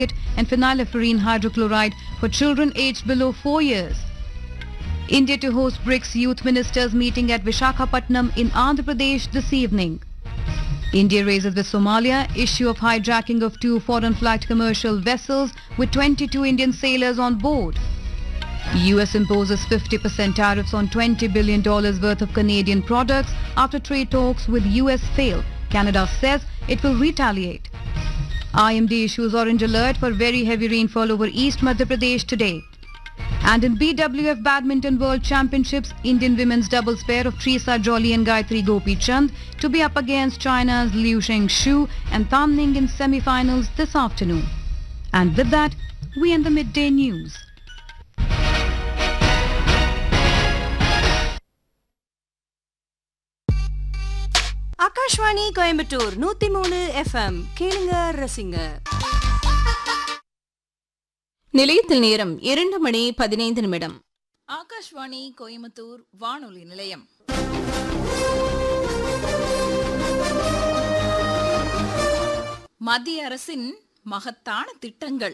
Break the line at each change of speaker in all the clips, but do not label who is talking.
and phenylephrine hydrochloride for children aged below 4 years. India to host BRICS Youth Ministers meeting at Vishakhapatnam in Andhra Pradesh this evening. India raises with Somalia issue of hijacking of two foreign flagged commercial vessels with 22 Indian sailors on board. US imposes 50% tariffs on $20 billion worth of Canadian products after trade talks with US fail. Canada says it will retaliate. IMD issues orange alert for very heavy rainfall over East Madhya Pradesh today. And in BWF Badminton World Championships, Indian women's doubles pair of Trisa Jolly and Gayatri Gopi Chand to be up against China's Liu Shu and Tan Ning in semi-finals this afternoon. And with that, we end the midday news.
Akashvani Coimbatore நூத்தி மூணு FM கேளுங்க ரசிங்க நிலையத்தில் நேரம் இரண்டு மணி பதினைந்து நிமிடம்
ஆகாஷ்வாணி கோயம்புத்தூர் வானொலி நிலையம் மத்திய அரசின் மகத்தான திட்டங்கள்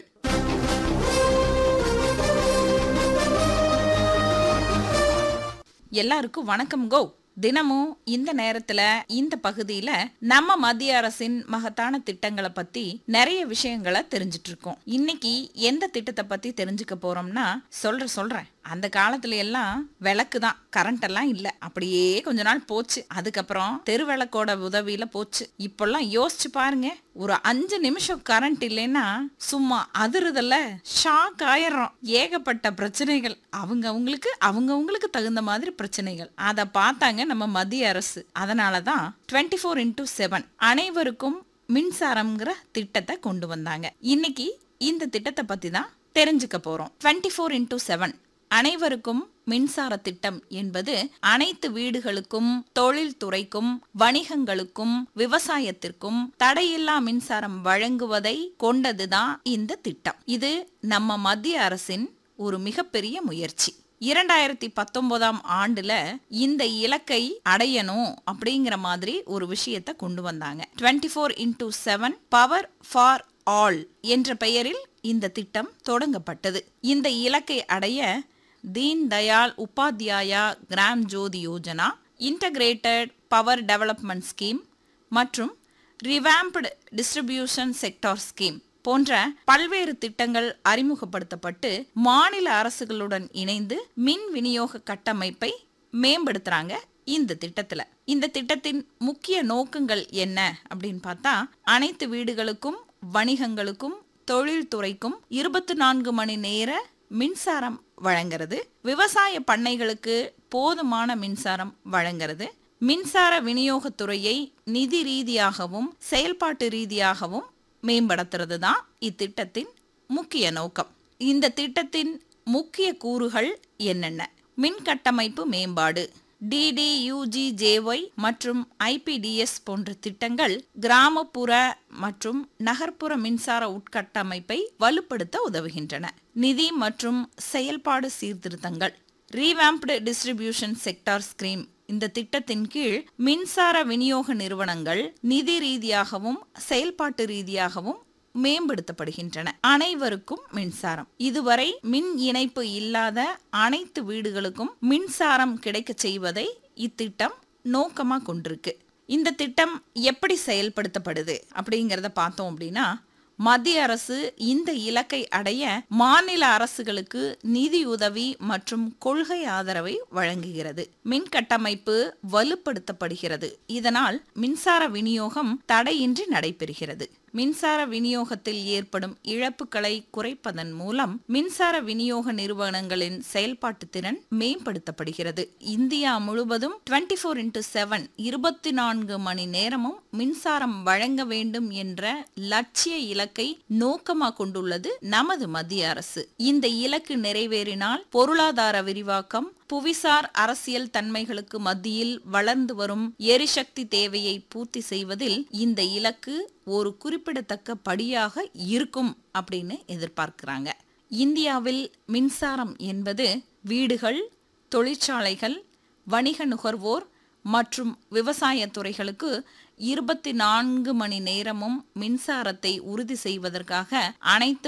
எல்லாருக்கும் வணக்கம் கோ தினமும் இந்த நேரத்துல இந்த பகுதியில நம்ம மத்திய அரசின் மகத்தான திட்டங்களை பத்தி நிறைய விஷயங்களை தெரிஞ்சிட்டு இருக்கோம் இன்னைக்கு எந்த திட்டத்தை பத்தி தெரிஞ்சுக்க போறோம்னா சொல்ற சொல்றேன் அந்த காலத்துல எல்லாம் விளக்கு தான் கரண்ட் எல்லாம் இல்ல அப்படியே கொஞ்ச நாள் போச்சு அதுக்கப்புறம் தெருவிளக்கோட உதவியில போச்சு இப்பெல்லாம் யோசிச்சு பாருங்க ஒரு அஞ்சு நிமிஷம் கரண்ட் இல்லைன்னா சும்மா அதிருதல்ல ஷாக் ஆயிடுறோம் ஏகப்பட்ட பிரச்சனைகள் அவங்க அவங்களுக்கு அவங்க அவங்களுக்கு தகுந்த மாதிரி பிரச்சனைகள் அதை பார்த்தாங்க நம்ம மத்திய அரசு அதனால தான் டுவெண்ட்டி ஃபோர் இன்டூ செவன் அனைவருக்கும் மின்சாரம்ங்கிற திட்டத்தை கொண்டு வந்தாங்க இன்னைக்கு இந்த திட்டத்தை பத்தி தான் தெரிஞ்சுக்க போறோம் டுவெண்ட்டி ஃபோர் இன்டூ செவன் அனைவருக்கும் மின்சார திட்டம் என்பது அனைத்து வீடுகளுக்கும் தொழில்துறைக்கும் வணிகங்களுக்கும் விவசாயத்திற்கும் தடையில்லா மின்சாரம் வழங்குவதை கொண்டதுதான் இந்த திட்டம் இது நம்ம மத்திய அரசின் ஒரு மிகப்பெரிய முயற்சி இரண்டாயிரத்தி பத்தொன்பதாம் ஆண்டுல இந்த இலக்கை அடையணும் அப்படிங்கிற மாதிரி ஒரு விஷயத்தை கொண்டு வந்தாங்க twenty four into seven power for all என்ற பெயரில் இந்த திட்டம் தொடங்கப்பட்டது இந்த இலக்கை அடைய Deen Dayal Upadhyaya Gram Jyoti Yojana integrated power development scheme மற்றும் ரிவாம்ப்டு டிஸ்ட்ரிபியூஷன் செக்டார் ஸ்கீம் போன்ற பல்வேறு திட்டங்கள் அறிமுகப்படுத்தப்பட்டு மாநில அரசுகளுடன் இணைந்து மின் விநியோக கட்டமைப்பை மேம்படுத்துறாங்க இந்த திட்டத்துல இந்த திட்டத்தின் முக்கிய நோக்கங்கள் என்ன அப்படின்னு பார்த்தா அனைத்து வீடுகளுக்கும் வணிகங்களுக்கும் தொழில்துறைக்கும் இருபத்தி நான்கு மணி நேர மின்சாரம் வழங்குறது விவசாய பண்ணைகளுக்கு போதுமான மின்சாரம் வழங்குறது மின்சார விநியோகத்துறையை நிதி ரீதியாகவும் செயல்பாட்டு ரீதியாகவும் மேம்படுத்துறது தான் இத்திட்டத்தின் முக்கிய நோக்கம் இந்த திட்டத்தின் முக்கிய கூறுகள் என்னென்ன மின் கட்டமைப்பு மேம்பாடு டிடியூஜிஜேஒய் மற்றும் ஐபிடிஎஸ் போன்ற திட்டங்கள் கிராமப்புற மற்றும் நகர்ப்புற மின்சார உட்கட்டமைப்பை வலுப்படுத்த உதவுகின்றன நிதி மற்றும் செயல்பாடு சீர்திருத்தங்கள் ரீவாம்ப்டு டிஸ்ட்ரிபியூஷன் செக்டார் ஸ்கீம் இந்த திட்டத்தின் கீழ் மின்சார விநியோக நிறுவனங்கள் நிதி ரீதியாகவும் செயல்பாட்டு ரீதியாகவும் மேம்படுத்தப்படுகின்றன அனைவருக்கும் மின்சாரம் இதுவரை மின் இணைப்பு இல்லாத அனைத்து வீடுகளுக்கும் மின்சாரம் கிடைக்க செய்வதை இத்திட்டம் நோக்கமா கொண்டிருக்கு இந்த திட்டம் எப்படி செயல்படுத்தப்படுது அப்படிங்கறத பார்த்தோம் அப்படின்னா மத்திய அரசு இந்த இலக்கை அடைய மாநில அரசுகளுக்கு நிதி உதவி மற்றும் கொள்கை ஆதரவை வழங்குகிறது மின் கட்டமைப்பு வலுப்படுத்தப்படுகிறது இதனால் மின்சார விநியோகம் தடையின்றி நடைபெறுகிறது மின்சார விநியோகத்தில் ஏற்படும் இழப்புகளை குறைப்பதன் மூலம் மின்சார விநியோக நிறுவனங்களின் செயல்பாட்டு திறன் மேம்படுத்தப்படுகிறது இந்தியா முழுவதும் டுவெண்ட்டி ஃபோர் இன்டூ செவன் இருபத்தி நான்கு மணி நேரமும் மின்சாரம் வழங்க வேண்டும் என்ற லட்சிய இலக்கை நோக்கமாக கொண்டுள்ளது நமது மத்திய அரசு இந்த இலக்கு நிறைவேறினால் பொருளாதார விரிவாக்கம் புவிசார் அரசியல் தன்மைகளுக்கு மத்தியில் வளர்ந்து வரும் எரிசக்தி தேவையை பூர்த்தி செய்வதில் இந்த இலக்கு ஒரு குறிப்பிடத்தக்க படியாக இருக்கும் அப்படின்னு எதிர்பார்க்கிறாங்க இந்தியாவில் மின்சாரம் என்பது வீடுகள் தொழிற்சாலைகள் வணிக நுகர்வோர் மற்றும் விவசாய துறைகளுக்கு இருபத்தி நான்கு மணி நேரமும் மின்சாரத்தை உறுதி செய்வதற்காக அனைத்து